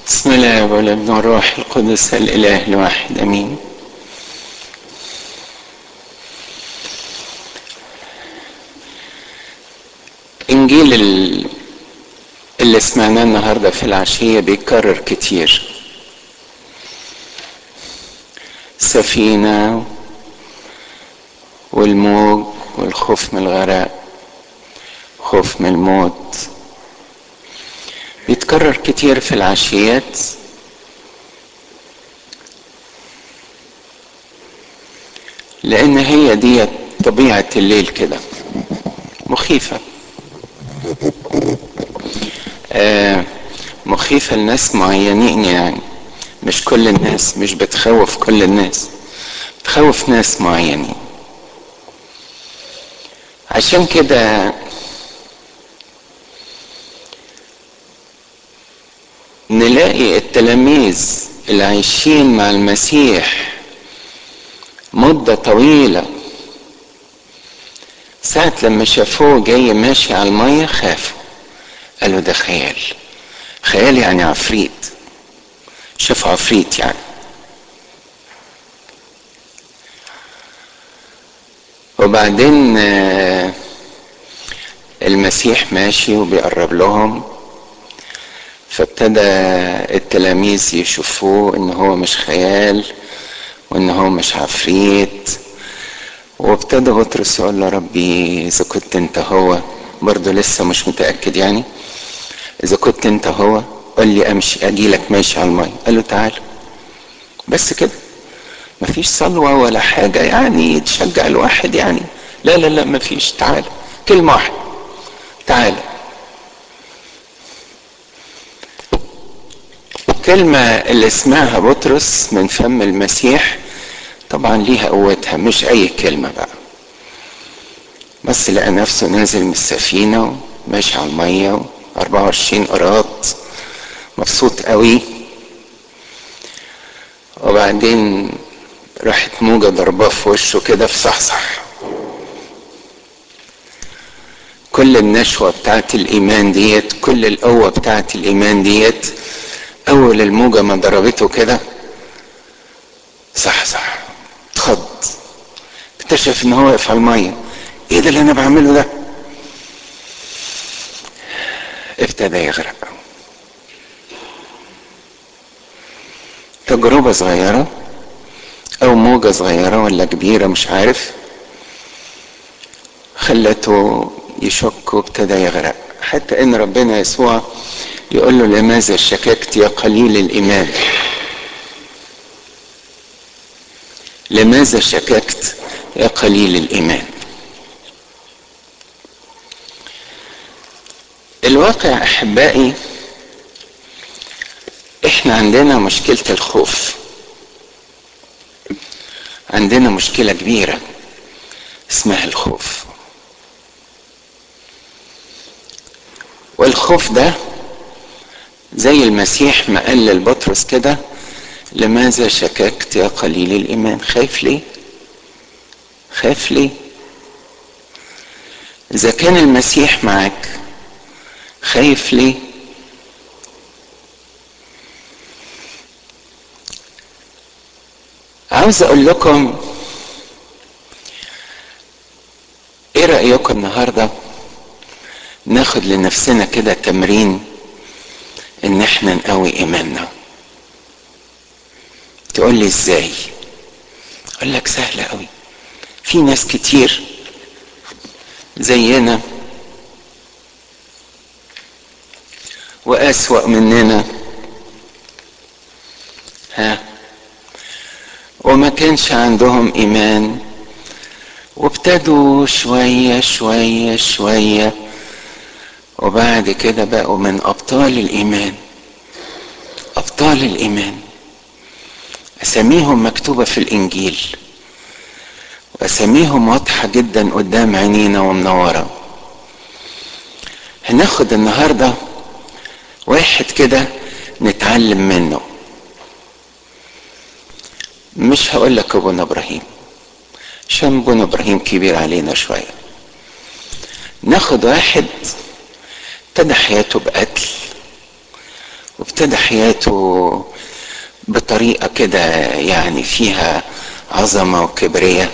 بسم الله والابن والروح القدس الاله الواحد امين انجيل ال- اللي سمعناه النهارده في العشيه بيتكرر كتير سفينه والموج والخوف من الغرق خوف من الموت بيتكرر كتير في العشيات لان هي دي طبيعه الليل كده مخيفه آه مخيفه لناس معينين يعني مش كل الناس مش بتخوف كل الناس بتخوف ناس معينين عشان كده نلاقي التلاميذ اللي عايشين مع المسيح مدة طويلة ساعة لما شافوه جاي ماشي على المية خافوا قالوا ده خيال خيال يعني عفريت شافوا عفريت يعني وبعدين آه، المسيح ماشي وبيقرب لهم فابتدى التلاميذ يشوفوه ان هو مش خيال وان هو مش عفريت وابتدى بطرس يقول له ربي اذا كنت انت هو برضه لسه مش متاكد يعني اذا كنت انت هو قال لي امشي اجي لك ماشي على الميه قال له تعال بس كده مفيش صلوه ولا حاجه يعني تشجع الواحد يعني لا لا لا مفيش تعال كلمه واحده تعال كلمة اللي سمعها بطرس من فم المسيح طبعا ليها قوتها مش أي كلمة بقى بس لقى نفسه نازل من السفينة وماشي على المية 24 قراط مبسوط قوي وبعدين راحت موجة ضرباه في وشه كده في صحصح كل النشوة بتاعت الإيمان ديت كل القوة بتاعت الإيمان ديت اول الموجه ما ضربته كده صح صح اتخض اكتشف ان هو واقف على الميه ايه ده اللي انا بعمله ده ابتدى يغرق تجربه صغيره او موجه صغيره ولا كبيره مش عارف خلته يشك وابتدى يغرق حتى ان ربنا يسوع يقول له لماذا شككت يا قليل الايمان لماذا شككت يا قليل الايمان الواقع احبائي احنا عندنا مشكله الخوف عندنا مشكله كبيره اسمها الخوف والخوف ده زي المسيح ما قال للبطرس كده لماذا شككت يا قليل الايمان خايف ليه خايف ليه اذا كان المسيح معاك خايف ليه عاوز اقول لكم ايه رايكم النهارده ناخد لنفسنا كده تمرين ان احنا نقوي ايماننا تقول لي ازاي اقول لك سهله قوي في ناس كتير زينا واسوا مننا ها وما كانش عندهم ايمان وابتدوا شويه شويه شويه وبعد كده بقوا من ابطال الايمان ابطال الايمان اساميهم مكتوبه في الانجيل واساميهم واضحه جدا قدام عينينا ومنوره هناخد النهارده واحد كده نتعلم منه مش هقول لك ابونا ابراهيم عشان ابونا ابراهيم كبير علينا شويه ناخد واحد ابتدى حياته بقتل وابتدى حياته بطريقة كده يعني فيها عظمة وكبرية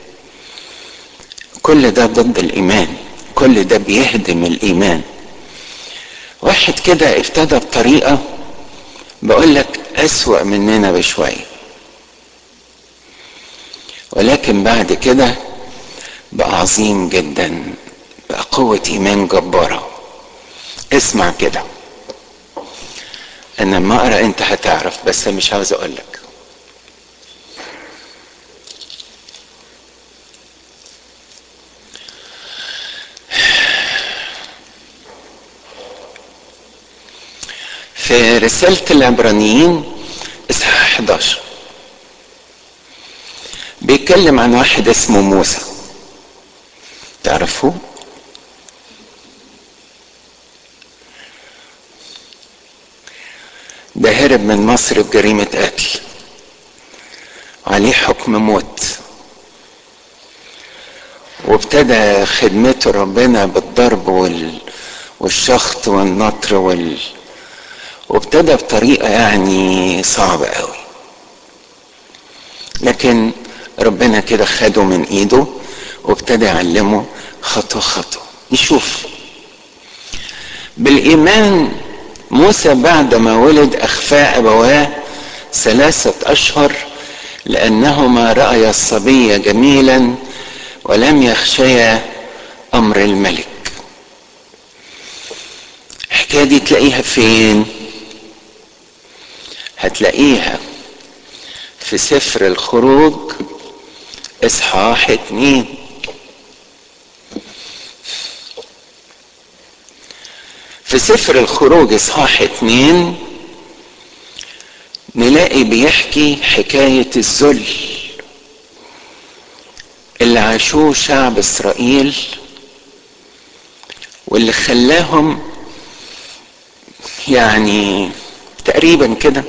كل ده ضد الإيمان كل ده بيهدم الإيمان واحد كده ابتدى بطريقة بقول لك أسوأ مننا بشوية ولكن بعد كده بقى عظيم جدا بقى قوة إيمان جبارة اسمع كده أنا ما أقرأ أنت هتعرف بس مش عاوز أقول لك في رسالة العبرانيين إصحاح 11 بيتكلم عن واحد اسمه موسى تعرفوه؟ ده هرب من مصر بجريمة قتل عليه حكم موت وابتدى خدمته ربنا بالضرب وال... والشخط والنطر وال... وابتدى بطريقة يعني صعبة قوي لكن ربنا كده خده من ايده وابتدى يعلمه خطوة خطوة نشوف بالإيمان موسى بعدما ولد أخفى أبواه ثلاثة أشهر لأنهما رأيا الصبي جميلا ولم يخشيا أمر الملك الحكاية دي تلاقيها فين؟ هتلاقيها في سفر الخروج اصحاح اتنين في سفر الخروج اصحاح اتنين نلاقي بيحكي حكاية الذل اللي عاشوه شعب اسرائيل واللي خلاهم يعني تقريبا كده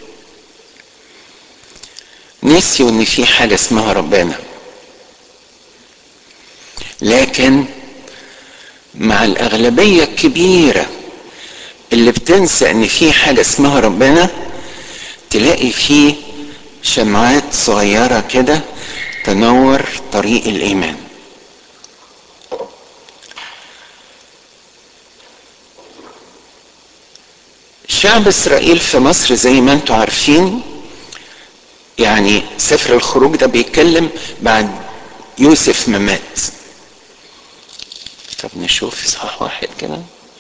نسيوا ان في حاجة اسمها ربنا لكن مع الاغلبية الكبيرة اللي بتنسى ان في حاجة اسمها ربنا تلاقي فيه شمعات صغيرة كده تنور طريق الايمان شعب اسرائيل في مصر زي ما انتم عارفين يعني سفر الخروج ده بيتكلم بعد يوسف ما مات طب نشوف اصحاح واحد كده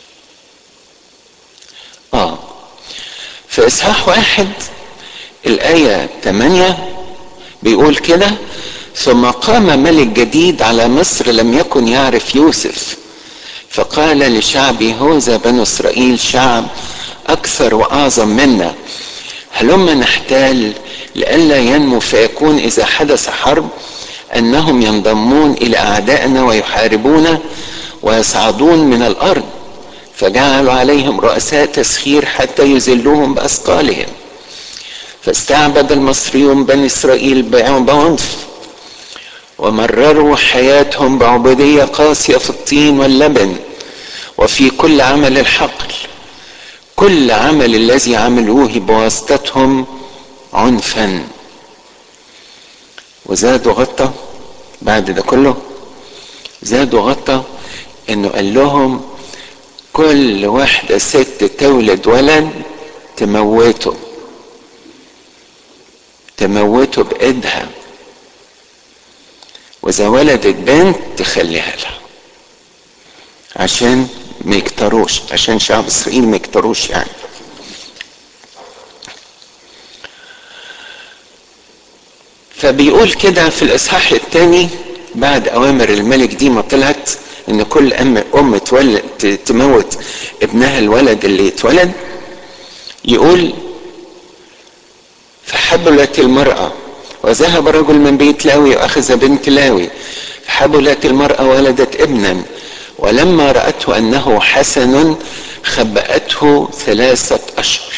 اه في اصحاح واحد الآية 8 بيقول كده ثم قام ملك جديد على مصر لم يكن يعرف يوسف فقال لشعبي هوذا بنو اسرائيل شعب اكثر واعظم منا هلما نحتال لئلا ينمو فيكون اذا حدث حرب انهم ينضمون الى اعدائنا ويحاربون ويصعدون من الارض فجعلوا عليهم رؤساء تسخير حتى يذلوهم باثقالهم فاستعبد المصريون بني اسرائيل بعنف ومرروا حياتهم بعبودية قاسية في الطين واللبن وفي كل عمل الحقل كل عمل الذي عملوه بواسطتهم عنفا وزادوا غطى بعد ده كله زادوا غطى انه قال لهم كل واحدة ست تولد ولد تموته تموته بإيدها وإذا ولدت بنت تخليها لها عشان ما يكتروش عشان شعب إسرائيل ما يكتروش يعني فبيقول كده في الإصحاح الثاني بعد أوامر الملك دي ما طلعت إن كل أم أم تولد تموت ابنها الولد اللي يتولد يقول فحبلت المرأة وذهب رجل من بيت لاوي وأخذ بنت لاوي فحبلت المرأة ولدت ابنا ولما رأته أنه حسن خبأته ثلاثة أشهر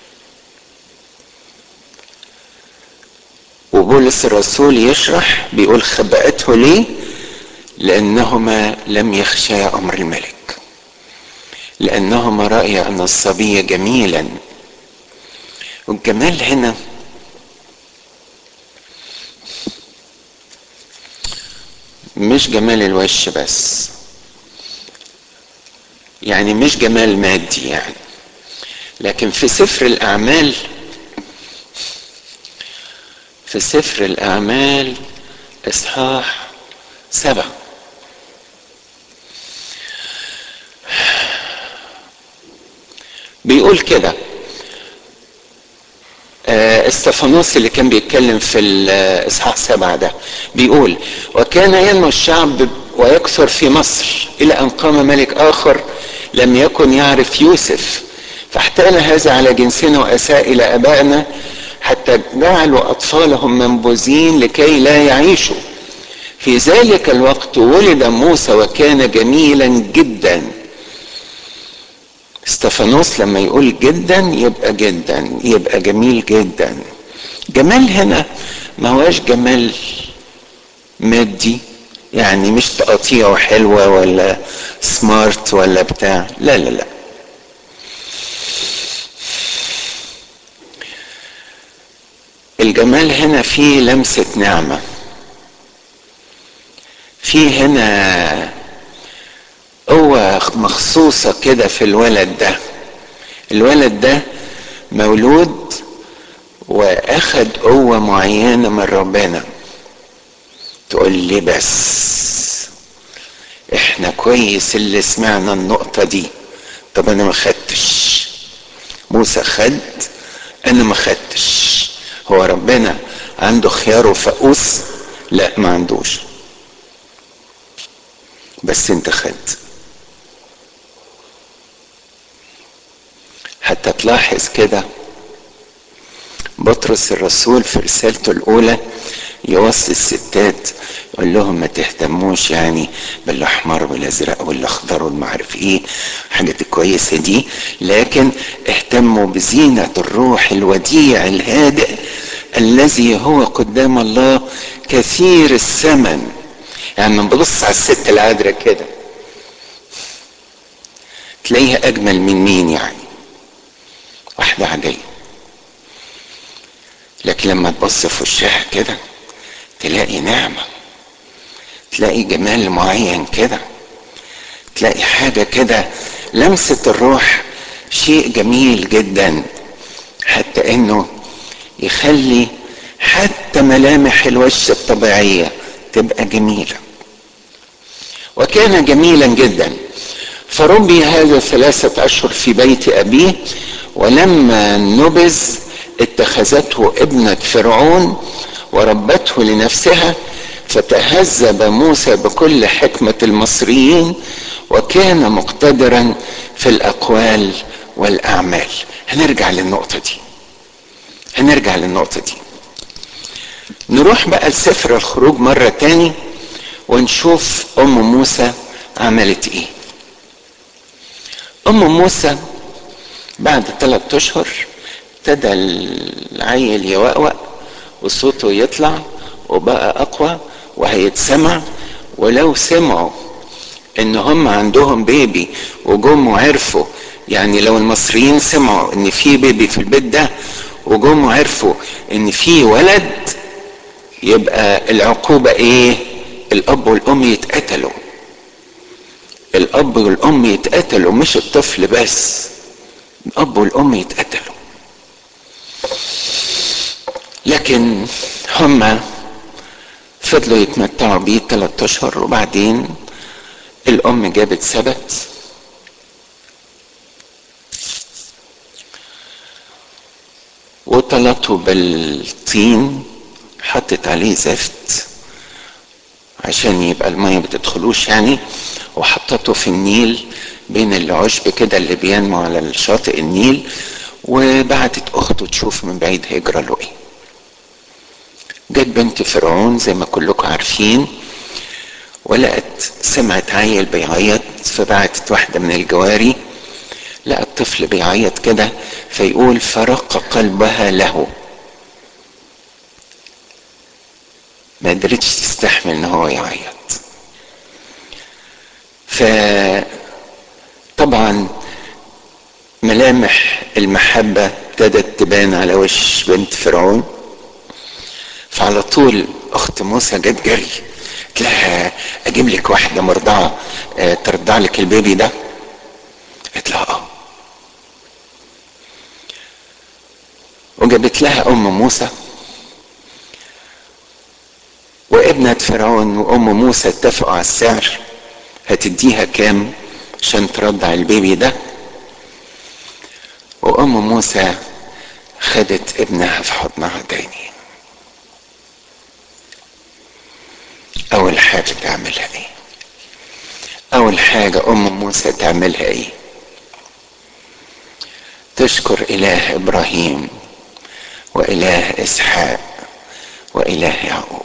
وبولس الرسول يشرح بيقول خبأته ليه لأنهما لم يخشيا أمر الملك لأنهما رأيا أن الصبي جميلا والجمال هنا مش جمال الوش بس يعني مش جمال مادي يعني لكن في سفر الأعمال في سفر الأعمال إصحاح سبعة بيقول كده استفانوس اللي كان بيتكلم في الاصحاح سبعة ده بيقول وكان ينمو الشعب ويكثر في مصر الى ان قام ملك اخر لم يكن يعرف يوسف فاحتال هذا على جنسنا واساء الى ابائنا حتى جعلوا اطفالهم منبوذين لكي لا يعيشوا في ذلك الوقت ولد موسى وكان جميلا جدا استفانوس لما يقول جدا يبقى جدا يبقى جميل جدا جمال هنا ما هواش جمال مادي يعني مش تقطيعه حلوة ولا سمارت ولا بتاع لا لا لا الجمال هنا فيه لمسة نعمة في هنا قوة مخصوصة كده في الولد ده الولد ده مولود واخد قوة معينة من ربنا تقول لي بس احنا كويس اللي سمعنا النقطة دي طب انا ما خدتش موسى خد انا ما خدتش هو ربنا عنده خيار وفقوس لا ما عندوش بس انت خدت حتى تلاحظ كده بطرس الرسول في رسالته الاولى يوصي الستات يقول لهم ما تهتموش يعني بالاحمر والازرق والاخضر والمعرف ايه الحاجات الكويسه دي لكن اهتموا بزينه الروح الوديع الهادئ الذي هو قدام الله كثير الثمن يعني من ببص على الست العذراء كده تلاقيها اجمل من مين يعني واحده عاديه لكن لما تبص في وشها كده تلاقي نعمة تلاقي جمال معين كده تلاقي حاجة كده لمسة الروح شيء جميل جدا حتى انه يخلي حتى ملامح الوش الطبيعية تبقى جميلة وكان جميلا جدا فربي هذا ثلاثة أشهر في بيت أبيه ولما نبذ اتخذته ابنة فرعون وربته لنفسها فتهذب موسى بكل حكمة المصريين وكان مقتدرا في الأقوال والأعمال هنرجع للنقطة دي هنرجع للنقطة دي نروح بقى لسفر الخروج مرة تاني ونشوف أم موسى عملت إيه أم موسى بعد ثلاثة أشهر ابتدى العيل يوقوق وصوته يطلع وبقى اقوى وهيتسمع ولو سمعوا ان هم عندهم بيبي وجم وعرفوا يعني لو المصريين سمعوا ان في بيبي في البيت ده وجم وعرفوا ان في ولد يبقى العقوبة ايه الاب والام يتقتلوا الاب والام يتقتلوا مش الطفل بس الاب والام يتقتلوا لكن هم فضلوا يتمتعوا بيه ثلاثة اشهر وبعدين الام جابت سبت وطلته بالطين حطت عليه زفت عشان يبقى المية بتدخلوش يعني وحطته في النيل بين العشب كده اللي بينمو على الشاطئ النيل وبعتت اخته تشوف من بعيد هيجرى له ايه جت بنت فرعون زي ما كلكم عارفين ولقت سمعت عيل بيعيط فبعتت واحدة من الجواري لقت طفل بيعيط كده فيقول فرق قلبها له ما قدرتش تستحمل ان هو يعيط ف طبعا ملامح المحبة ابتدت تبان على وش بنت فرعون فعلى طول اخت موسى جت جري قلت لها اجيب لك واحده مرضعه اه ترضع لك البيبي ده قالت لها اه وجابت لها ام موسى وابنة فرعون وام موسى اتفقوا على السعر هتديها كام عشان ترضع البيبي ده وام موسى خدت ابنها في حضنها تاني اول حاجه تعملها ايه اول حاجه ام موسى تعملها ايه تشكر اله ابراهيم واله اسحاق واله يعقوب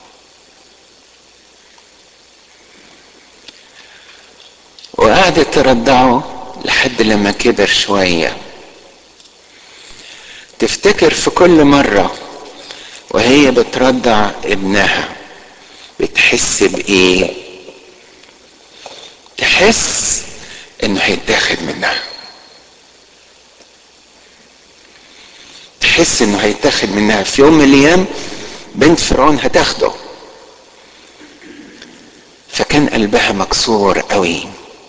وقعدت ترضعه لحد لما كبر شويه تفتكر في كل مره وهي بترضع ابنها بتحس بايه تحس انه هيتاخد منها تحس انه هيتاخد منها في يوم من الايام بنت فرعون هتاخده فكان قلبها مكسور قوي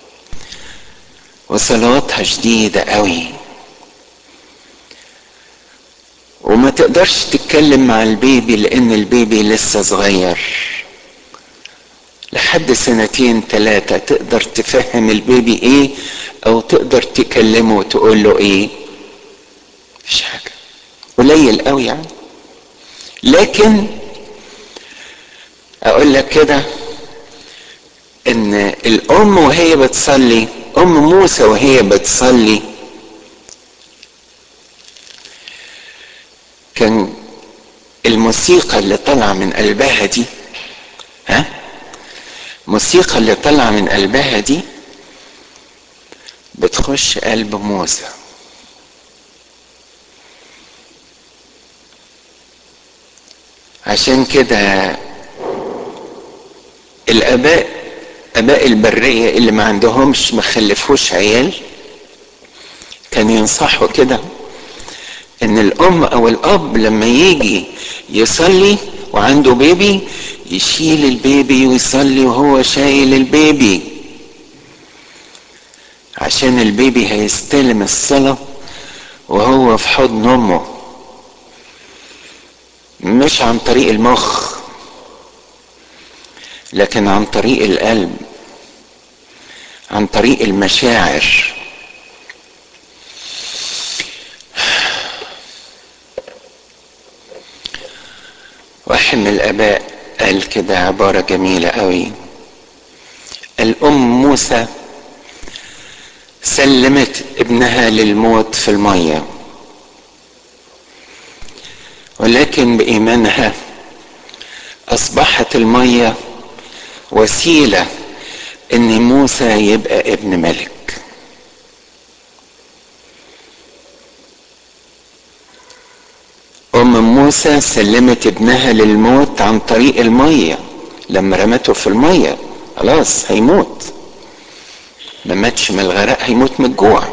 وصلواتها شديدة قوي وما تقدرش تتكلم مع البيبي لان البيبي لسه صغير لحد سنتين ثلاثة تقدر تفهم البيبي ايه او تقدر تكلمه وتقول له ايه مفيش حاجة قليل قوي يعني لكن اقول لك كده ان الام وهي بتصلي ام موسى وهي بتصلي كان الموسيقى اللي طالعه من قلبها دي ها الموسيقى اللي طالعه من قلبها دي بتخش قلب موسى عشان كده الاباء اباء البريه اللي ما عندهمش ما خلفوش عيال كانوا ينصحوا كده ان الام او الاب لما يجي يصلي وعنده بيبي يشيل البيبي ويصلي وهو شايل البيبي عشان البيبي هيستلم الصلاة وهو في حضن امه مش عن طريق المخ لكن عن طريق القلب عن طريق المشاعر واحد من الاباء قال كده عبارة جميلة قوي الام موسى سلمت ابنها للموت في المية ولكن بإيمانها أصبحت المية وسيلة إن موسى يبقى ابن ملك أم موسى سلمت ابنها للموت عن طريق المية لما رمته في المية خلاص هيموت ما ماتش من الغرق هيموت من الجوع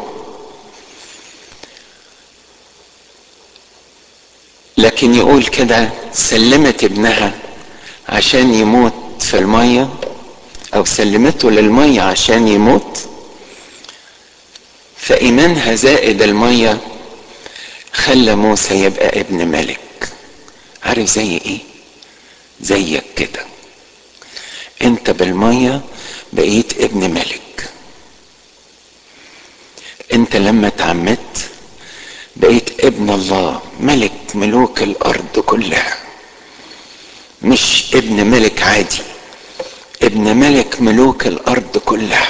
لكن يقول كده سلمت ابنها عشان يموت في المية او سلمته للمية عشان يموت فايمانها زائد المية خلى موسى يبقى ابن ملك عارف زي ايه زيك كده انت بالمية بقيت ابن ملك انت لما اتعمدت بقيت ابن الله ملك ملوك الارض كلها مش ابن ملك عادي ابن ملك ملوك الارض كلها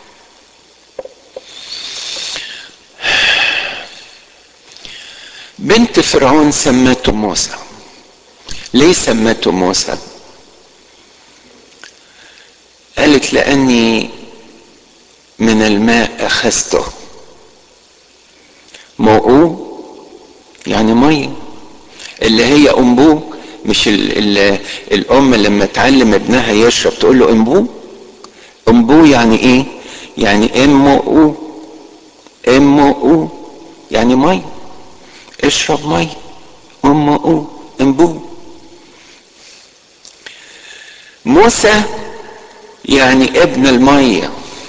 بنت فرعون سمته موسى ليه سمته موسى قالت لاني من الماء اخذته موقوه يعني ميه اللي هي انبوه مش ال ال الام لما تعلم ابنها يشرب تقول له انبوه انبوه يعني ايه يعني ام او ام او يعني ميه اشرب مي أم انبوه موسى يعني ابن المية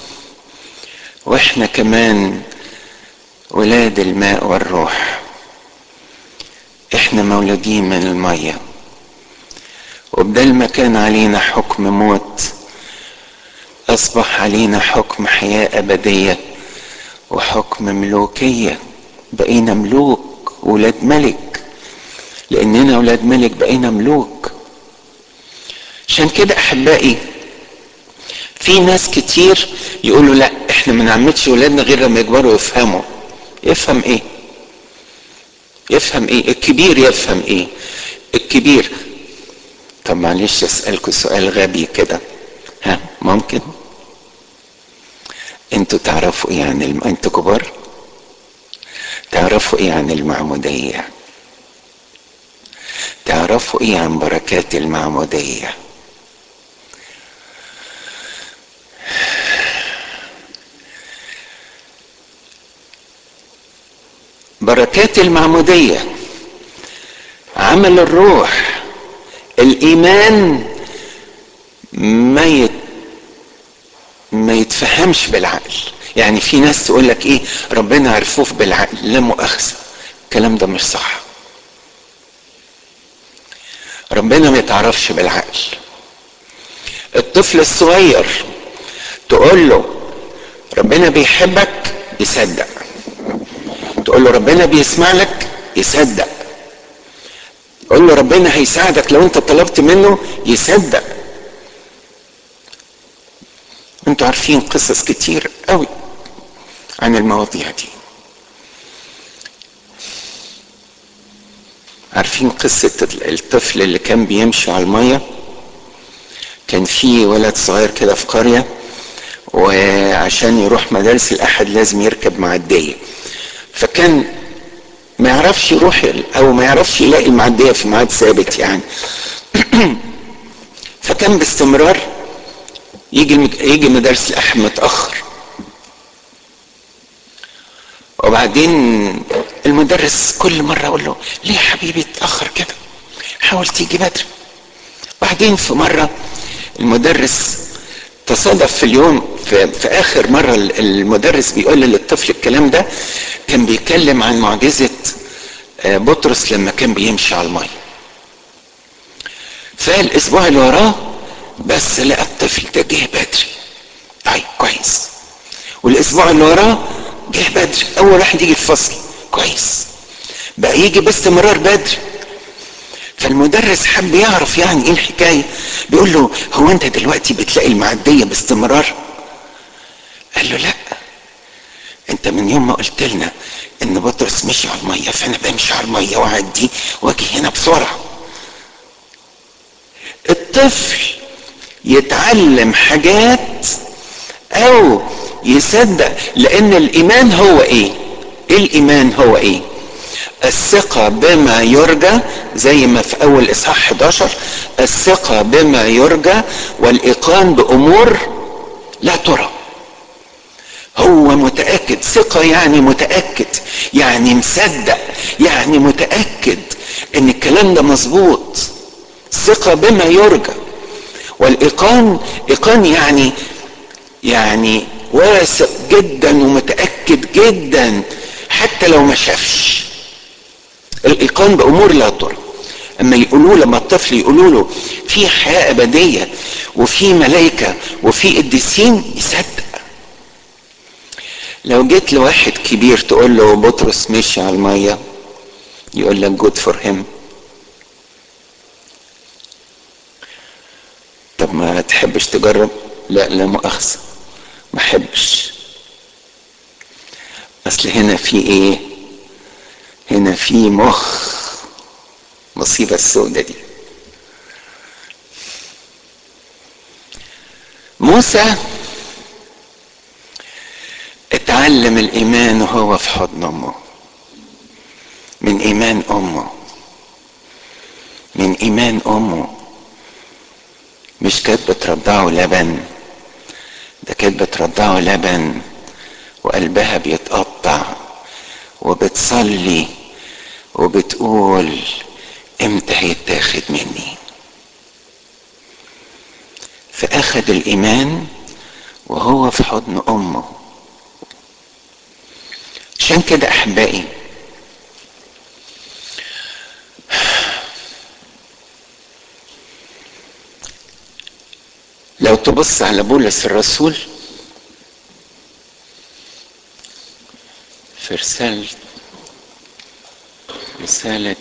واحنا كمان ولاد الماء والروح احنا مولودين من المية وبدل ما كان علينا حكم موت اصبح علينا حكم حياة ابدية وحكم ملوكية بقينا ملوك ولاد ملك لاننا ولاد ملك بقينا ملوك عشان كده احبائي في ناس كتير يقولوا لا احنا ما نعمدش ولادنا غير لما يكبروا يفهموا يفهم ايه يفهم ايه الكبير يفهم ايه الكبير طب معلش اسالكم سؤال غبي كده ها ممكن انتوا تعرفوا ايه عن الم... انتوا كبار تعرفوا ايه عن المعموديه تعرفوا ايه عن بركات المعموديه بركات المعمودية عمل الروح الإيمان ما يت ما يتفهمش بالعقل يعني في ناس تقول لك ايه ربنا عرفوه بالعقل لا مؤاخذة الكلام ده مش صح ربنا ما يتعرفش بالعقل الطفل الصغير تقول له ربنا بيحبك يصدق تقول له ربنا بيسمع لك يصدق قول له ربنا هيساعدك لو انت طلبت منه يصدق انتوا عارفين قصص كتير قوي عن المواضيع دي عارفين قصة الطفل اللي كان بيمشي على المية كان في ولد صغير كده في قرية وعشان يروح مدارس الأحد لازم يركب معدية فكان ما يعرفش يروح او ما يعرفش يلاقي المعديه في ميعاد ثابت يعني فكان باستمرار يجي يجي مدارس الاحد متاخر وبعدين المدرس كل مره اقول له ليه يا حبيبي اتاخر كده حاول تيجي بدري بعدين في مره المدرس تصادف في اليوم في, في اخر مره المدرس بيقول للطفل الكلام ده كان بيتكلم عن معجزه بطرس لما كان بيمشي على الميه فالاسبوع اللي وراه بس لقى الطفل ده جه بدري طيب كويس والاسبوع اللي وراه جه بدري اول واحد يجي الفصل كويس بقى يجي باستمرار بدري فالمدرس حب يعرف يعني ايه الحكايه بيقول له هو انت دلوقتي بتلاقي المعديه باستمرار قال له لا انت من يوم ما قلت لنا ان بطرس مشي على الميه فانا بمشي على الميه واعدي واجي هنا بسرعه الطفل يتعلم حاجات او يصدق لان الايمان هو ايه الايمان هو ايه الثقة بما يرجى زي ما في أول إصحاح 11 الثقة بما يرجى والإيقان بأمور لا ترى هو متأكد ثقة يعني متأكد يعني مصدق يعني متأكد إن الكلام ده مظبوط ثقة بما يرجى والإيقان إيقان يعني يعني واثق جدا ومتأكد جدا حتى لو ما شافش الايقان بامور لا ترى اما يقولوا لما الطفل يقولوا له في حياه ابديه وفي ملائكه وفي قديسين يصدق لو جيت لواحد كبير تقول له بطرس مشي على الميه يقول لك جود فور هيم طب ما تحبش تجرب لا لا مؤاخذه ما احبش اصل هنا في ايه هنا في مخ مصيبة السودة دي موسى اتعلم الإيمان وهو في حضن أمه من إيمان أمه من إيمان أمه مش كانت بترضعه لبن ده كانت بترضعه لبن وقلبها بيتقطع وبتصلي وبتقول امتى هيتاخد مني فاخد الايمان وهو في حضن امه عشان كده احبائي لو تبص على بولس الرسول في رسالة رسالة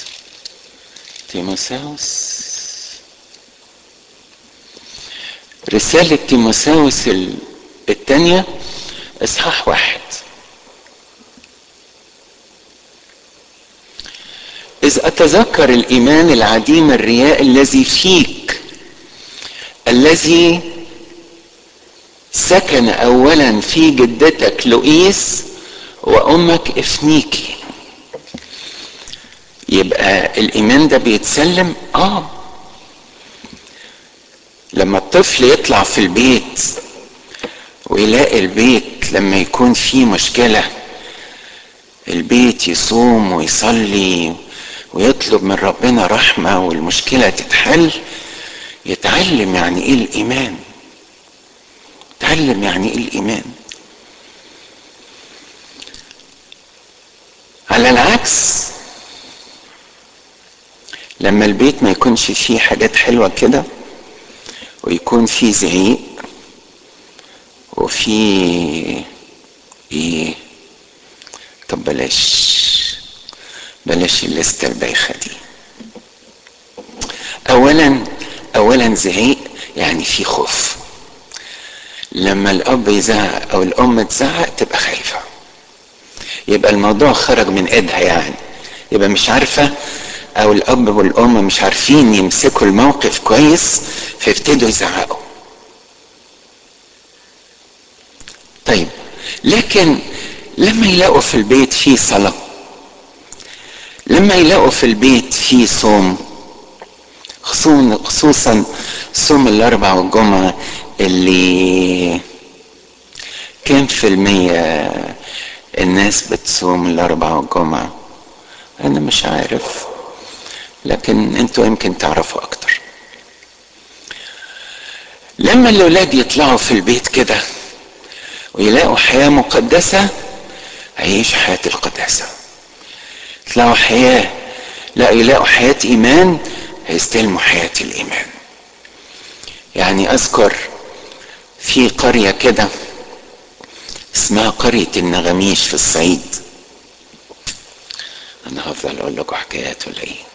تيموساوس رسالة تيموساوس الثانية اصحاح واحد إذ أتذكر الإيمان العديم الرياء الذي فيك الذي سكن أولا في جدتك لؤيس وأمك إفنيكي يبقى الإيمان ده بيتسلم آه لما الطفل يطلع في البيت ويلاقي البيت لما يكون فيه مشكلة البيت يصوم ويصلي ويطلب من ربنا رحمة والمشكلة تتحل يتعلم يعني ايه الايمان يتعلم يعني ايه الايمان على العكس لما البيت ما يكونش فيه حاجات حلوة كده ويكون فيه زعيق وفيه ايه طب بلاش بلاش الليستة البايخة دي اولا اولا زعيق يعني في خوف لما الاب يزعق او الام تزعق تبقى خايفة يبقى الموضوع خرج من ايدها يعني يبقى مش عارفة او الاب والام مش عارفين يمسكوا الموقف كويس فيبتدوا يزعقوا طيب لكن لما يلاقوا في البيت فيه صلاة لما يلاقوا في البيت فيه صوم خصوصا صوم الاربع والجمعة اللي كم في المية الناس بتصوم الاربع والجمعة انا مش عارف لكن انتوا يمكن تعرفوا اكتر لما الاولاد يطلعوا في البيت كده ويلاقوا حياة مقدسة هيعيش حياة القداسة يطلعوا حياة لا يلاقوا حياة ايمان هيستلموا حياة الايمان يعني اذكر في قرية كده اسمها قرية النغميش في الصعيد انا هفضل اقول لكم حكايات ولا ايه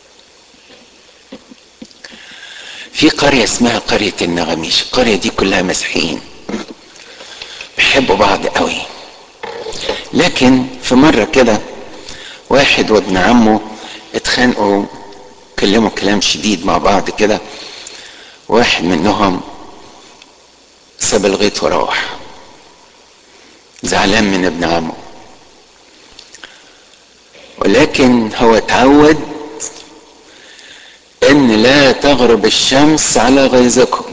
في قرية اسمها قرية النغميش القرية دي كلها مسيحيين بيحبوا بعض قوي لكن في مرة كده واحد وابن عمه اتخانقوا كلموا كلام شديد مع بعض كده واحد منهم ساب الغيط وروح زعلان من ابن عمه ولكن هو اتعود ان لا تغرب الشمس على غيظكم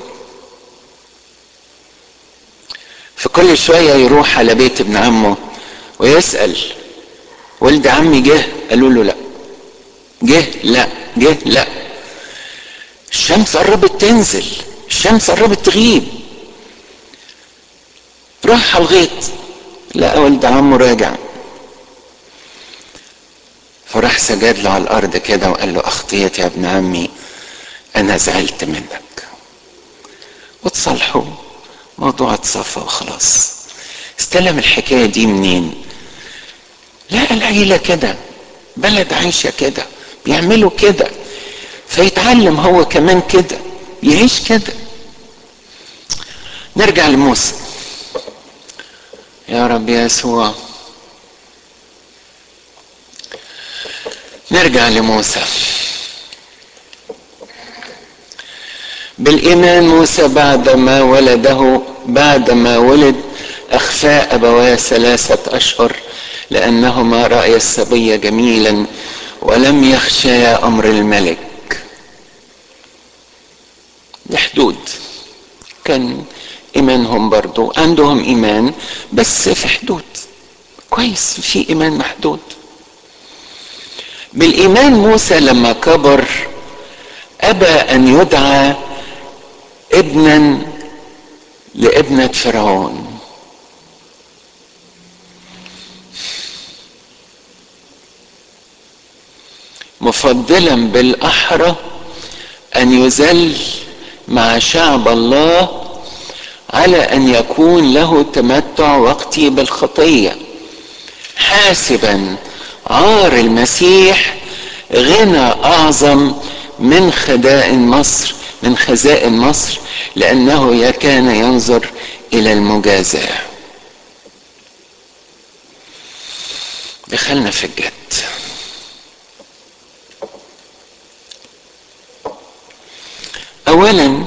فكل شوية يروح على بيت ابن عمه ويسأل ولد عمي جه قالوا له لا جه لا جه لا الشمس قربت تنزل الشمس قربت تغيب راح على الغيط لقى ولد عمه راجع فراح سجد له على الارض كده وقال له اخطيت يا ابن عمي انا زعلت منك وتصالحوا موضوع اتصفى وخلاص استلم الحكايه دي منين لا العيله كده بلد عايشه كده بيعملوا كده فيتعلم هو كمان كده يعيش كده نرجع لموسى يا رب يا يسوع نرجع لموسى بالإيمان موسى بعدما ولده بعدما ولد أخفى أبواه ثلاثة أشهر لأنهما رأي الصبي جميلا ولم يخشيا أمر الملك بحدود كان إيمانهم برضو عندهم إيمان بس في حدود كويس في إيمان محدود بالايمان موسى لما كبر ابى ان يدعى ابنا لابنه فرعون مفضلا بالاحرى ان يذل مع شعب الله على ان يكون له تمتع وقتي بالخطيه حاسبا عار المسيح غنى اعظم من خدائن مصر من خزائن مصر لانه كان ينظر الى المجازاه دخلنا في الجد اولا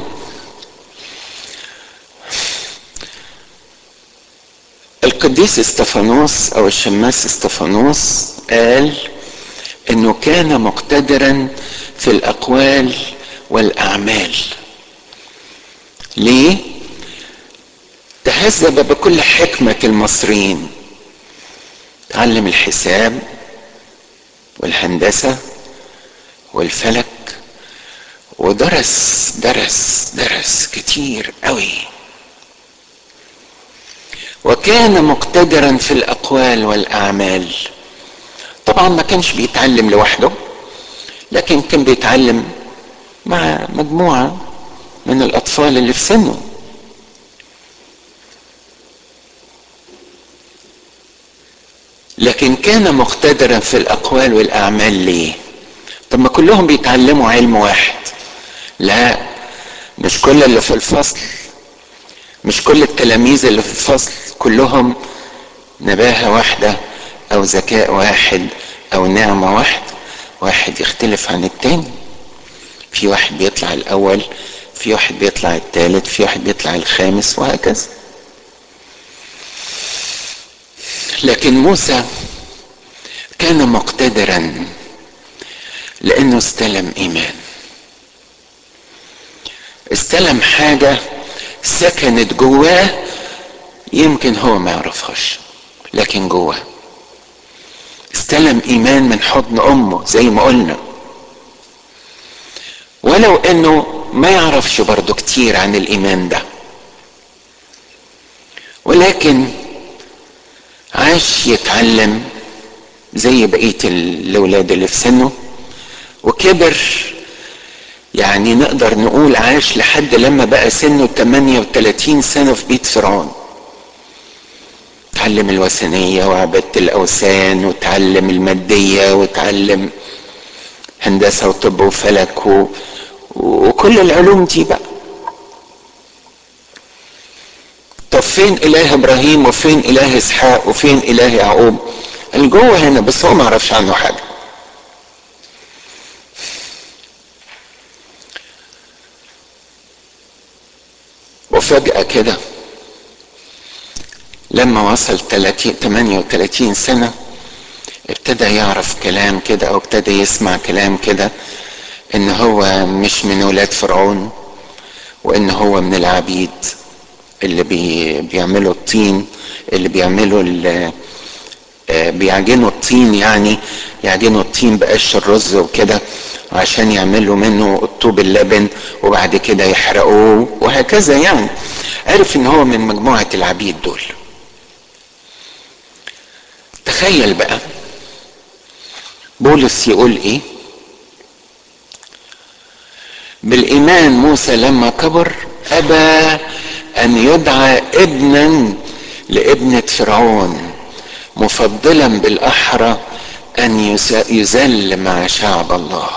القديس استفانوس او الشماس استفانوس قال انه كان مقتدرا في الاقوال والاعمال ليه تهذب بكل حكمه المصريين تعلم الحساب والهندسه والفلك ودرس درس درس كتير قوي وكان مقتدرا في الاقوال والاعمال طبعا ما كانش بيتعلم لوحده لكن كان بيتعلم مع مجموعه من الاطفال اللي في سنه لكن كان مقتدرا في الاقوال والاعمال ليه طب ما كلهم بيتعلموا علم واحد لا مش كل اللي في الفصل مش كل التلاميذ اللي في الفصل كلهم نباهة واحدة أو ذكاء واحد أو نعمة واحدة واحد يختلف عن التاني في واحد بيطلع الأول في واحد بيطلع الثالث في واحد بيطلع الخامس وهكذا لكن موسى كان مقتدرا لأنه استلم إيمان استلم حاجة سكنت جواه يمكن هو ما يعرفهاش لكن جواه استلم ايمان من حضن امه زي ما قلنا ولو انه ما يعرفش برضه كتير عن الايمان ده ولكن عاش يتعلم زي بقيه الاولاد اللي في سنه وكبر يعني نقدر نقول عاش لحد لما بقى سنه 38 سنة في بيت فرعون تعلم الوثنية وعبادة الأوثان وتعلم المادية وتعلم هندسة وطب وفلك و... وكل العلوم دي بقى طب فين إله إبراهيم وفين إله إسحاق وفين إله يعقوب قال جوه هنا بس هو ما عرفش عنه حاجة وفجأة كده لما وصل 30 38 سنة ابتدى يعرف كلام كده او ابتدى يسمع كلام كده ان هو مش من ولاد فرعون وان هو من العبيد اللي بي بيعملوا الطين اللي بيعملوا بيعجنوا الطين يعني يعجنوا الطين بقش الرز وكده عشان يعملوا منه الطوب اللبن وبعد كده يحرقوه وهكذا يعني عرف ان هو من مجموعة العبيد دول تخيل بقى بولس يقول ايه بالايمان موسى لما كبر ابى ان يدعى ابنا لابنة فرعون مفضلا بالاحرى ان يذل مع شعب الله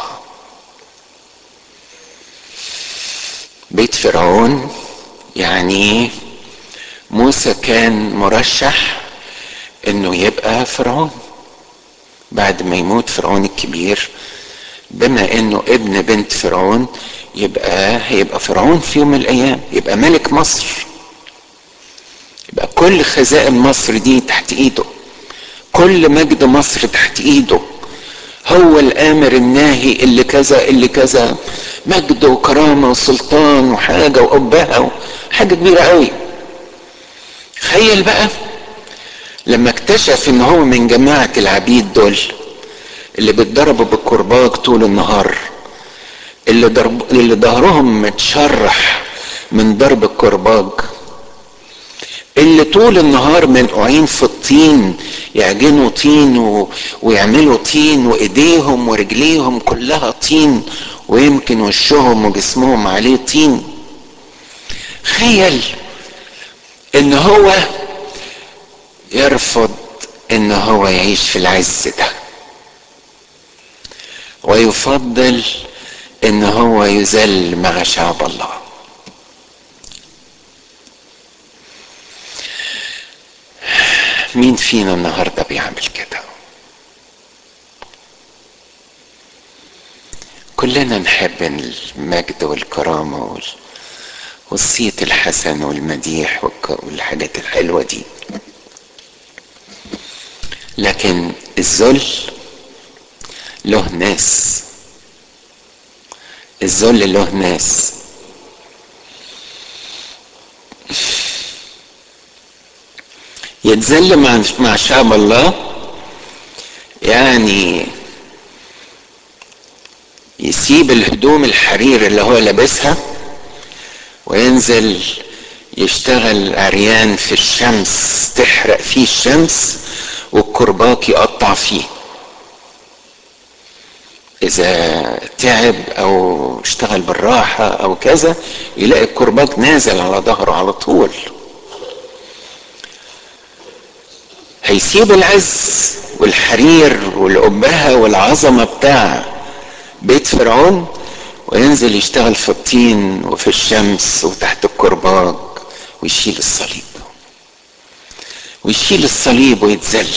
بيت فرعون يعني موسى كان مرشح انه يبقى فرعون بعد ما يموت فرعون الكبير بما انه ابن بنت فرعون يبقى هيبقى فرعون في يوم من الايام يبقى ملك مصر يبقى كل خزائن مصر دي تحت ايده كل مجد مصر تحت ايده هو الامر الناهي اللي كذا اللي كذا مجد وكرامة وسلطان وحاجة وأبهة حاجة كبيرة قوي تخيل بقى لما اكتشف ان هو من جماعة العبيد دول اللي بيتضربوا بالكرباج طول النهار اللي ضرب اللي ظهرهم متشرح من ضرب الكرباج اللي طول النهار منقوعين في الطين يعجنوا طين و... ويعملوا طين وايديهم ورجليهم كلها طين ويمكن وشهم وجسمهم عليه طين تخيل ان هو يرفض ان هو يعيش في العز ده ويفضل ان هو يذل مع شعب الله مين فينا النهارده بيعمل كده كلنا نحب المجد والكرامه والصيت الحسن والمديح والحاجات الحلوه دي لكن الذل له ناس الذل له ناس يتذل مع مع شعب الله يعني يسيب الهدوم الحرير اللي هو لابسها وينزل يشتغل عريان في الشمس تحرق فيه الشمس والكرباك يقطع فيه اذا تعب او اشتغل بالراحة او كذا يلاقي الكرباك نازل على ظهره على طول هيسيب العز والحرير والأبهة والعظمة بتاع بيت فرعون وينزل يشتغل في الطين وفي الشمس وتحت الكرباج ويشيل الصليب ويشيل الصليب ويتذل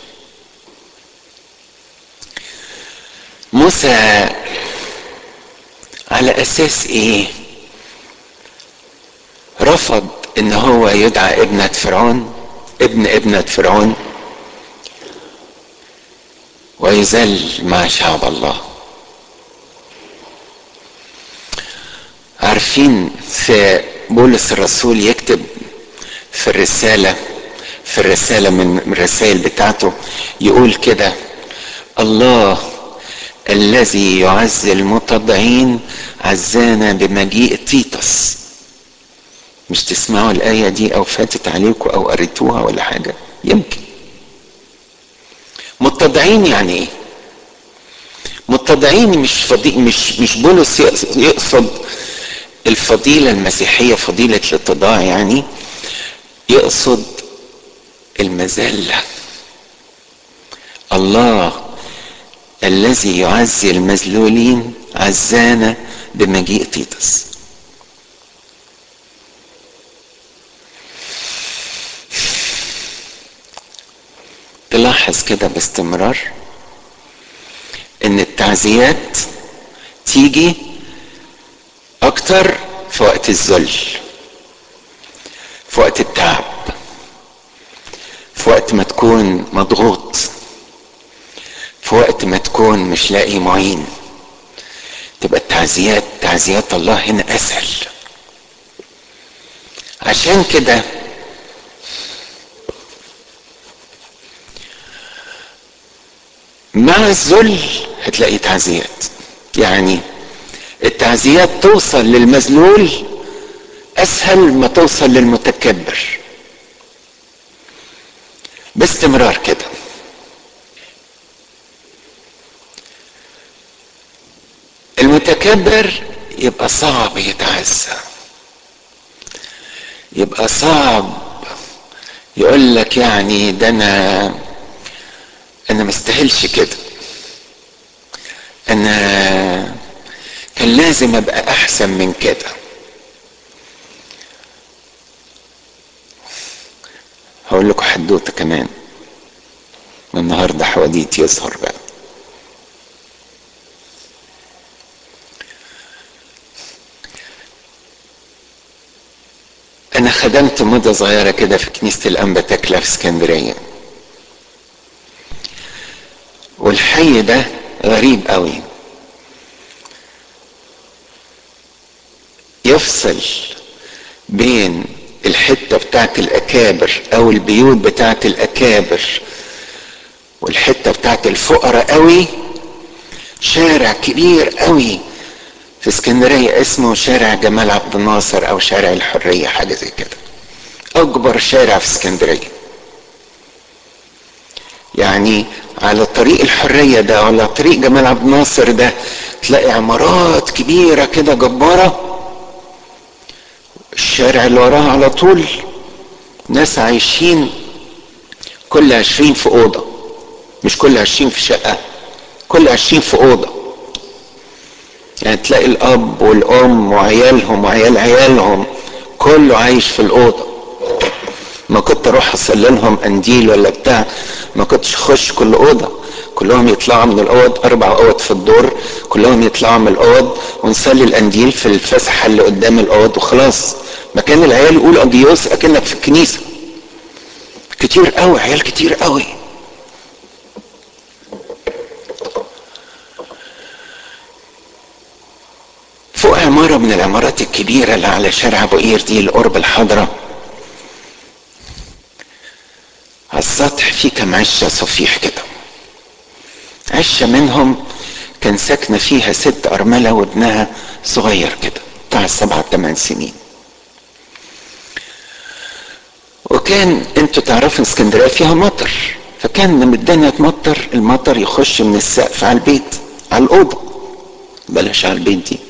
موسى على اساس ايه رفض ان هو يدعى ابنة فرعون ابن ابنة فرعون ويذل مع شعب الله عارفين في بولس الرسول يكتب في الرسالة في الرسالة من الرسائل بتاعته يقول كده الله الذي يعز المتضعين عزانا بمجيء تيتس مش تسمعوا الآية دي أو فاتت عليكم أو قريتوها ولا حاجة يمكن متضعين يعني إيه؟ متضعين مش فضي مش مش بولس يقصد الفضيلة المسيحية فضيلة الاتضاع يعني يقصد المذلة الله الذي يعزي المذلولين عزانا بمجيء تيتس تلاحظ كده باستمرار ان التعزيات تيجي اكتر في وقت الذل في وقت التعب في وقت ما تكون مضغوط في وقت ما تكون مش لاقي معين تبقى التعزيات تعزيات الله هنا اسهل عشان كده مع الذل هتلاقي تعزيات يعني التعزيات توصل للمذلول اسهل ما توصل للمتكبر باستمرار كده المتكبر يبقى صعب يتعزى يبقى صعب يقول لك يعني ده انا انا مستاهلش كده انا كان لازم ابقى احسن من كده هقول لكم حدوته كمان النهارده حواديت يظهر بقى انا خدمت مدة صغيرة كده في كنيسة الانبا تكلا في اسكندرية والحي ده غريب قوي يفصل بين الحتة بتاعت الأكابر أو البيوت بتاعت الأكابر والحتة بتاعت الفقراء قوي شارع كبير قوي في اسكندرية اسمه شارع جمال عبد الناصر او شارع الحرية حاجة زي كده اكبر شارع في اسكندرية يعني على طريق الحرية ده على طريق جمال عبد الناصر ده تلاقي عمارات كبيرة كده جبارة الشارع اللي وراها على طول ناس عايشين كل عشرين في أوضة مش كل عشرين في شقة كل عشرين في أوضة يعني تلاقي الأب والأم وعيالهم وعيال عيالهم كله عايش في الأوضة ما كنت أروح أسللهم قنديل ولا بتاع ما كنتش أخش كل أوضة كلهم يطلعوا من الأوض أربع أوض في الدور كلهم يطلعوا من الأوض ونصلي القنديل في الفسحة اللي قدام الأوض وخلاص مكان العيال يقول أديوس أكنك في الكنيسة كتير قوي عيال كتير قوي فوق عمارة من العمارات الكبيرة اللي على شارع أبو قير دي القرب الحضرة على السطح في كم عشة صفيح كده عشة منهم كان ساكنة فيها ست أرملة وابنها صغير كده بتاع سبعة ثمان سنين وكان انتوا تعرفوا اسكندريه فيها مطر فكان لما الدنيا تمطر المطر يخش من السقف على البيت على الاوضه بلاش على البيت دي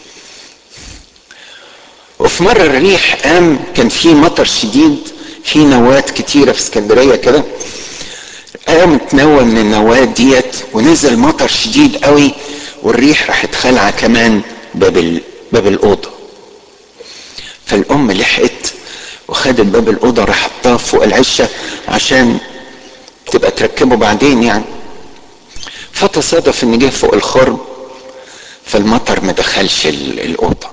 وفي مره الريح قام كان في مطر شديد في نوات كتيره في اسكندريه كده قامت نوى من النوات ديت ونزل مطر شديد قوي والريح راحت خلعه كمان باب باب الاوضه فالام لحقت وخدت باب الاوضه راح حطها فوق العشه عشان تبقى تركبه بعدين يعني فتصادف ان جه فوق الخرم فالمطر ما دخلش الاوضه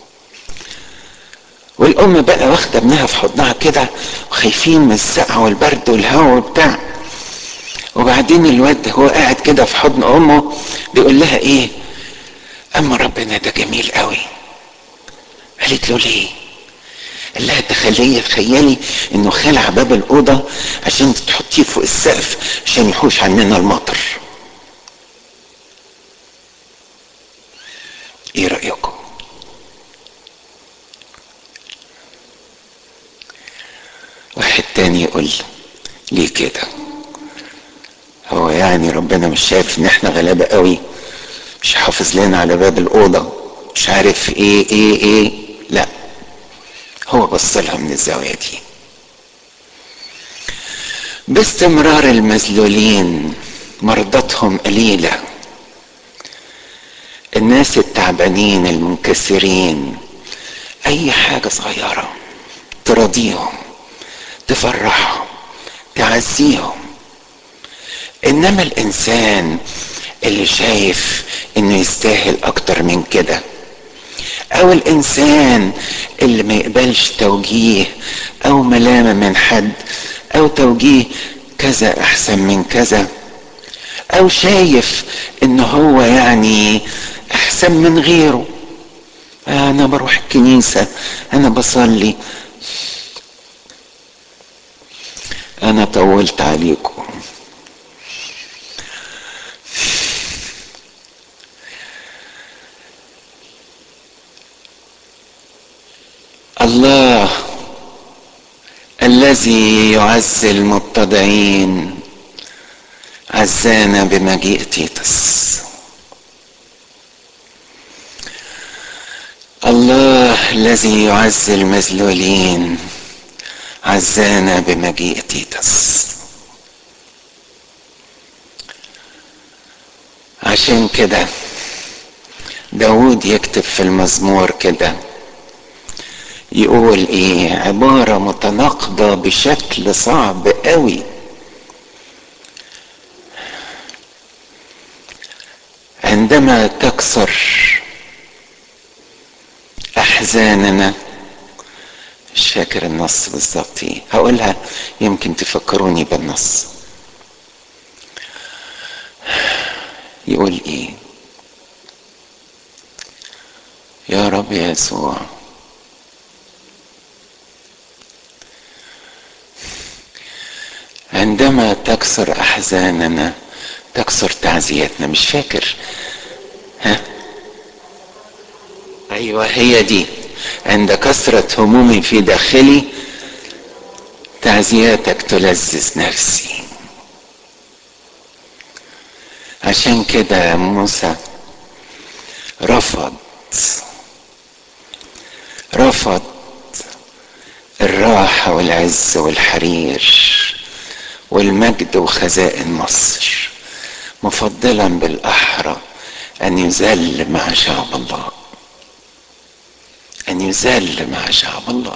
والام بقى واخده ابنها في حضنها كده وخايفين من السقع والبرد والهواء وبتاع وبعدين الواد هو قاعد كده في حضن امه بيقول لها ايه اما ربنا ده جميل قوي قالت له ليه قال لها تخيلي تخيلي انه خلع باب الاوضه عشان تحطيه فوق السقف عشان يحوش عننا المطر ايه رايكم واحد تاني يقول ليه كده هو يعني ربنا مش شايف ان احنا غلابه قوي مش حافظ لنا على باب الاوضه مش عارف ايه ايه ايه لا هو بص لها من الزاويه دي باستمرار المذلولين مرضتهم قليله الناس التعبانين المنكسرين اي حاجه صغيره تراضيهم تفرحهم تعزيهم انما الانسان اللي شايف انه يستاهل اكتر من كده او الانسان اللي ما يقبلش توجيه او ملامه من حد او توجيه كذا احسن من كذا او شايف ان هو يعني احسن من غيره انا بروح الكنيسه انا بصلي انا طولت عليكم الله الذي يعزي المتضعين عزانا بمجيء تيتس الله الذي يعزي المذلولين عزانا بمجيء تيتس عشان كده داود يكتب في المزمور كده يقول ايه عبارة متناقضة بشكل صعب قوي عندما تكسر احزاننا مش فاكر النص بالظبط ايه هقولها يمكن تفكروني بالنص يقول ايه يا رب يسوع عندما تكسر احزاننا تكسر تعزياتنا مش فاكر ها ايوه هي دي عند كثرة همومي في داخلي تعزياتك تلذذ نفسي عشان كده موسى رفض رفض الراحة والعز والحرير والمجد وخزائن مصر مفضلا بالأحرى أن يذل مع شعب الله أن يذل مع شعب الله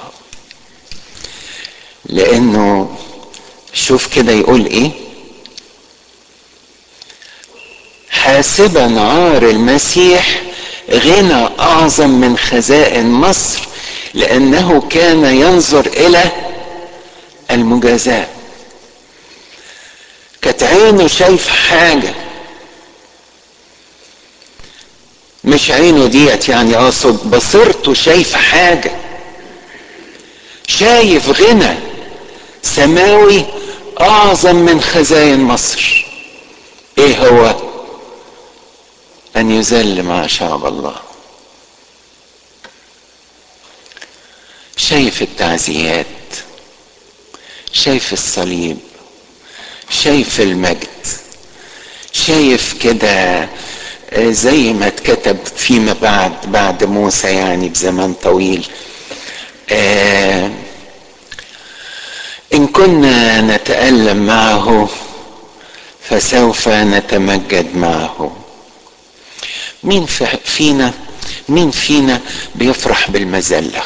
لأنه شوف كده يقول إيه حاسبا عار المسيح غنى أعظم من خزائن مصر لأنه كان ينظر إلى المجازاة كانت عينه شايف حاجة مش عينه ديت يعني اقصد بصيرته شايف حاجة شايف غنى سماوي اعظم من خزاين مصر ايه هو ان يذل مع شعب الله شايف التعزيات شايف الصليب شايف المجد شايف كده زي ما اتكتب فيما بعد بعد موسى يعني بزمان طويل آه ان كنا نتالم معه فسوف نتمجد معه مين فينا مين فينا بيفرح بالمذله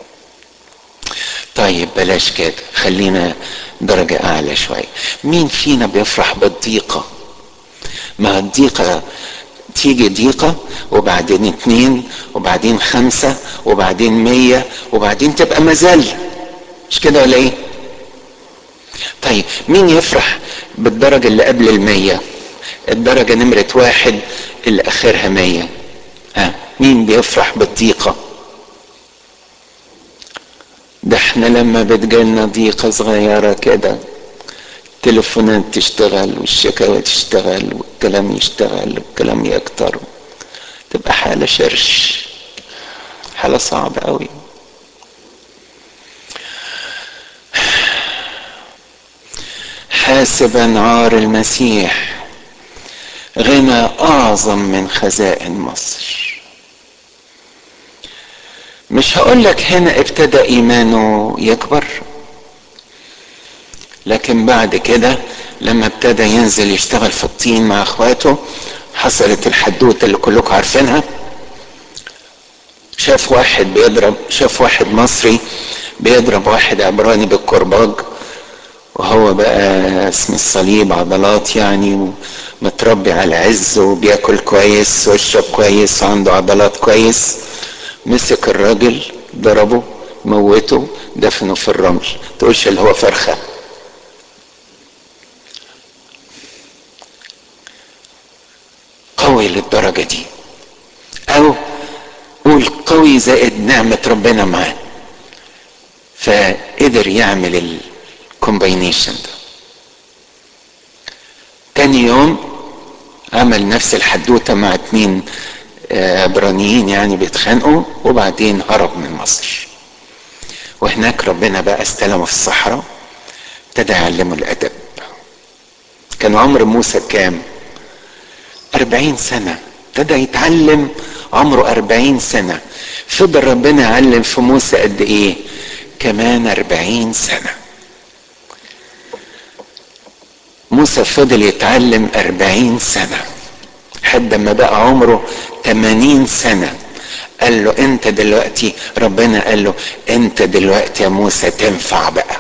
طيب بلاش كده خلينا درجة أعلى شوية مين فينا بيفرح بالضيقة ما الضيقة تيجي ضيقة وبعدين اتنين وبعدين خمسة وبعدين مية وبعدين تبقى مذلة مش كده ولا ايه طيب مين يفرح بالدرجة اللي قبل المية الدرجة نمرة واحد اللي اخرها مية ها مين بيفرح بالضيقة ده احنا لما بتجيلنا ضيقة صغيرة كده التليفونات تشتغل والشكاوى تشتغل والكلام يشتغل والكلام يكتر تبقى حالة شرش حالة صعبة قوي حاسبا عار المسيح غنى اعظم من خزائن مصر مش هقول لك هنا ابتدى ايمانه يكبر لكن بعد كده لما ابتدى ينزل يشتغل في الطين مع اخواته حصلت الحدوته اللي كلكم عارفينها شاف واحد بيضرب شاف واحد مصري بيضرب واحد عبراني بالكرباج وهو بقى اسم الصليب عضلات يعني متربي على عز وبياكل كويس ويشرب كويس وعنده عضلات كويس مسك الراجل ضربه موته دفنه في الرمل تقولش اللي هو فرخه قوي للدرجة دي أو قول قوي زائد نعمة ربنا معاه فقدر يعمل الكومباينيشن ده تاني يوم عمل نفس الحدوتة مع اتنين عبرانيين يعني بيتخانقوا وبعدين هرب من مصر وهناك ربنا بقى استلمه في الصحراء ابتدى يعلمه الأدب كان عمر موسى كام أربعين سنة ابتدى يتعلم عمره أربعين سنة فضل ربنا يعلم في موسى قد إيه كمان أربعين سنة موسى فضل يتعلم أربعين سنة لحد ما بقى عمره تمانين سنة قال له انت دلوقتي ربنا قال له انت دلوقتي يا موسى تنفع بقى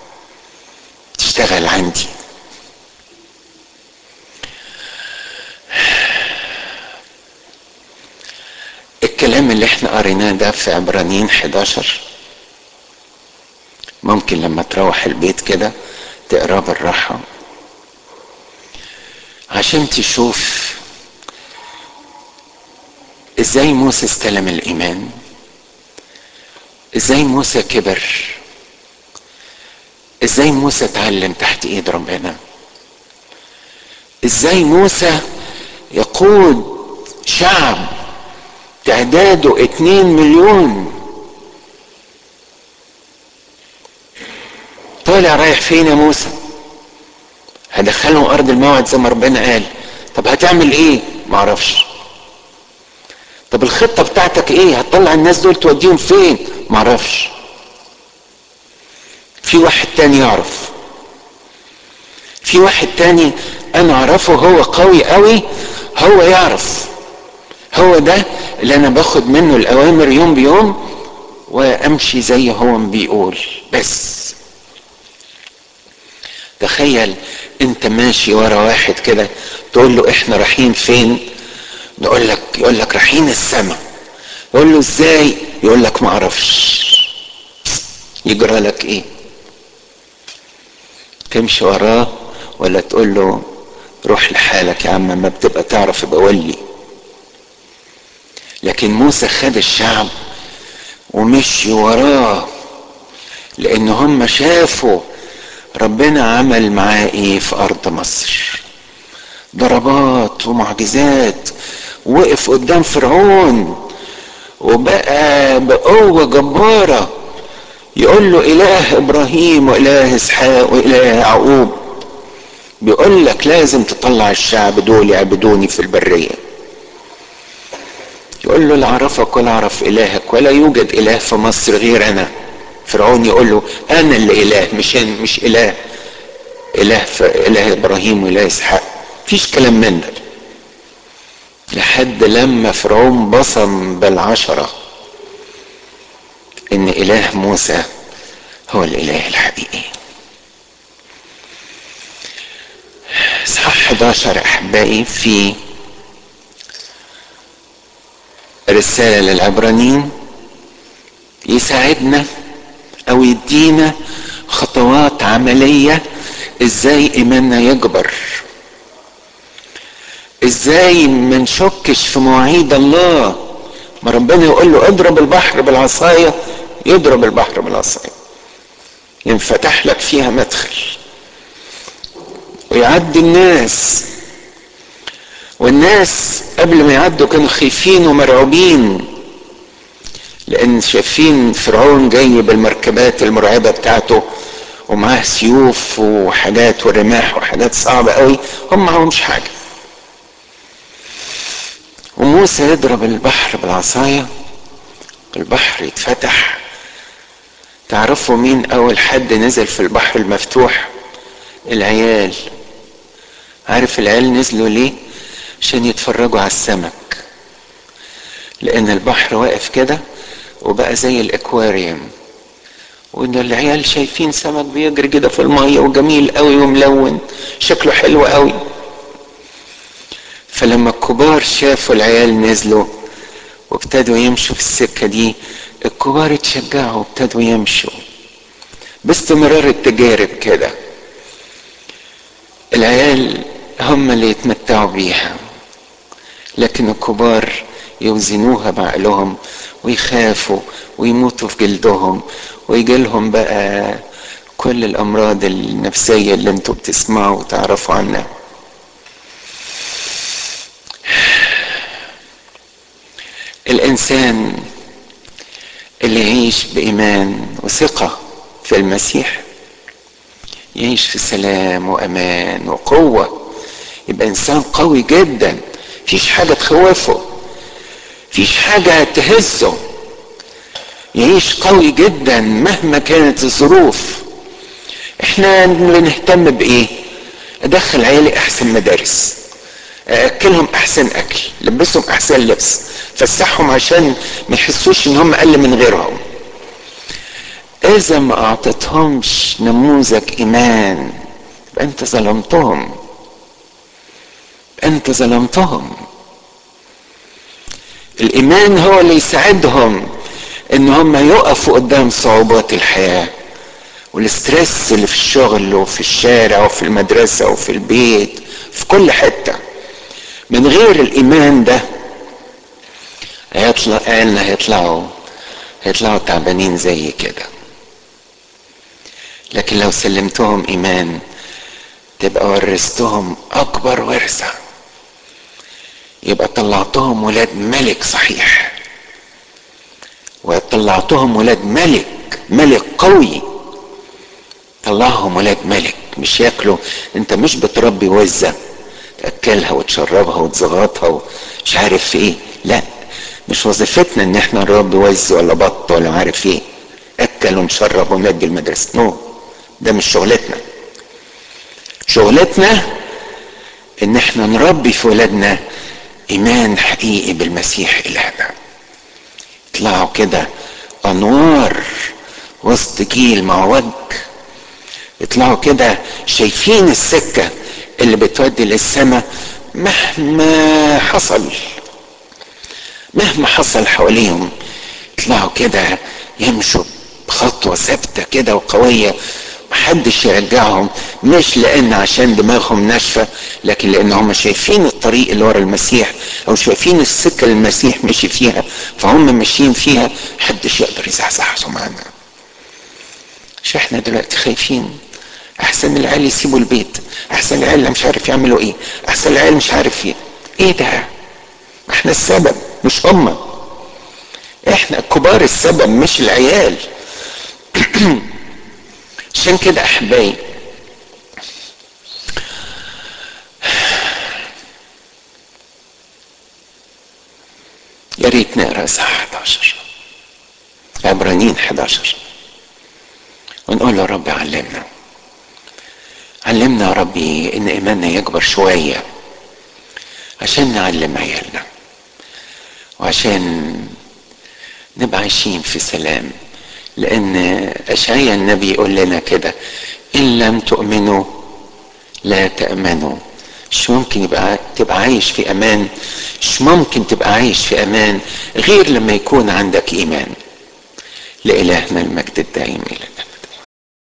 تشتغل عندي الكلام اللي احنا قريناه ده في عبرانيين 11 ممكن لما تروح البيت كده تقراه بالراحة عشان تشوف ازاي موسى استلم الايمان ازاي موسى كبر ازاي موسى اتعلم تحت ايد ربنا ازاي موسى يقود شعب تعداده اتنين مليون طالع رايح فين يا موسى هدخلهم ارض الموعد زي ما ربنا قال طب هتعمل ايه معرفش طب الخطه بتاعتك ايه هتطلع الناس دول توديهم فين معرفش في واحد تاني يعرف في واحد تاني انا اعرفه هو قوي قوي هو يعرف هو ده اللي انا باخد منه الاوامر يوم بيوم وامشي زي هو بيقول بس تخيل انت ماشي ورا واحد كده تقول له احنا رايحين فين نقول لك يقول لك رايحين السماء يقول له ازاي يقول لك ما اعرفش يجرى لك ايه تمشي وراه ولا تقول له روح لحالك يا عم ما بتبقى تعرف يبقى ولي لكن موسى خد الشعب ومشي وراه لان هم شافوا ربنا عمل معاه ايه في ارض مصر ضربات ومعجزات وقف قدام فرعون وبقى بقوة جبارة يقول له اله ابراهيم واله اسحاق واله يعقوب بيقول لك لازم تطلع الشعب دول يعبدوني في البريه يقول له لا اعرفك ولا اعرف الهك ولا يوجد اله في مصر غير انا فرعون يقول له انا اللي اله مش مش اله اله اله ابراهيم واله اسحاق مفيش كلام من ده لحد لما فرعون بصم بالعشرة ان اله موسى هو الاله الحقيقي اصحاح 11 احبائي في رسالة للعبرانيين يساعدنا او يدينا خطوات عملية ازاي ايماننا يكبر ازاي ما نشكش في مواعيد الله ما ربنا يقول له اضرب البحر بالعصاية يضرب البحر بالعصاية ينفتح لك فيها مدخل ويعدي الناس والناس قبل ما يعدوا كانوا خايفين ومرعوبين لان شايفين فرعون جاي بالمركبات المرعبه بتاعته ومعاه سيوف وحاجات ورماح وحاجات صعبه قوي هم معهمش حاجه وموسى يضرب البحر بالعصايه البحر يتفتح تعرفوا مين اول حد نزل في البحر المفتوح العيال عارف العيال نزلوا ليه عشان يتفرجوا على السمك لان البحر واقف كده وبقى زي الاكواريوم وان العيال شايفين سمك بيجري كده في الميه وجميل قوي وملون شكله حلو قوي فلما الكبار شافوا العيال نزلوا وابتدوا يمشوا في السكة دي الكبار اتشجعوا وابتدوا يمشوا باستمرار التجارب كده العيال هم اللي يتمتعوا بيها لكن الكبار يوزنوها بعقلهم ويخافوا ويموتوا في جلدهم ويجي لهم بقى كل الامراض النفسيه اللي انتوا بتسمعوا وتعرفوا عنها الانسان اللي يعيش بايمان وثقه في المسيح يعيش في سلام وامان وقوه يبقى انسان قوي جدا مفيش حاجه تخوفه مفيش حاجه تهزه يعيش قوي جدا مهما كانت الظروف احنا بنهتم بايه ادخل عيالي احسن مدارس اكلهم احسن اكل لبسهم احسن لبس فسحهم عشان ما يحسوش ان هم اقل من غيرهم اذا ما اعطيتهمش نموذج ايمان يبقى انت ظلمتهم انت ظلمتهم الايمان هو اللي يساعدهم ان هم يقفوا قدام صعوبات الحياه والاسترس اللي في الشغل وفي الشارع وفي المدرسه وفي البيت في كل حته من غير الايمان ده هيطلع عيالنا هيطلعوا هيطلعوا تعبانين زي كده لكن لو سلمتهم ايمان تبقى ورثتهم اكبر ورثة يبقى طلعتهم ولاد ملك صحيح وطلعتهم ولاد ملك ملك قوي طلعهم ولاد ملك مش ياكلوا انت مش بتربي وزة تاكلها وتشربها وتزغطها ومش عارف ايه لا مش وظيفتنا ان احنا نربي وز ولا بط ولا عارف ايه اكل ونشرب وندي المدرسة نو ده مش شغلتنا شغلتنا ان احنا نربي في ولادنا ايمان حقيقي بالمسيح الهنا يطلعوا كده انوار وسط جيل معوج يطلعوا كده شايفين السكة اللي بتودي للسماء مهما حصل مهما حصل حواليهم يطلعوا كده يمشوا بخطوة ثابتة كده وقوية محدش يرجعهم مش لان عشان دماغهم ناشفة لكن لان هم شايفين الطريق اللي ورا المسيح او شايفين السكة اللي المسيح مشي فيها فهم ماشيين فيها محدش يقدر يزحزحهم عنها مش احنا دلوقتي خايفين احسن العيال يسيبوا البيت احسن العيال مش عارف يعملوا ايه احسن العيال مش عارف ايه ايه ده احنا السبب مش هم احنا كبار السبب مش العيال عشان كده احبائي يا ريت نقرا اصحاح 11 عبرانيين 11 ونقول يا رب علمنا علمنا يا ربي ان ايماننا يكبر شويه عشان نعلم عيالنا وعشان نبقى عايشين في سلام لان اشعيا النبي يقول لنا كده ان لم تؤمنوا لا تامنوا مش ممكن يبقى تبقى عايش في امان مش ممكن تبقى عايش في امان غير لما يكون عندك ايمان لالهنا المجد الدائم الى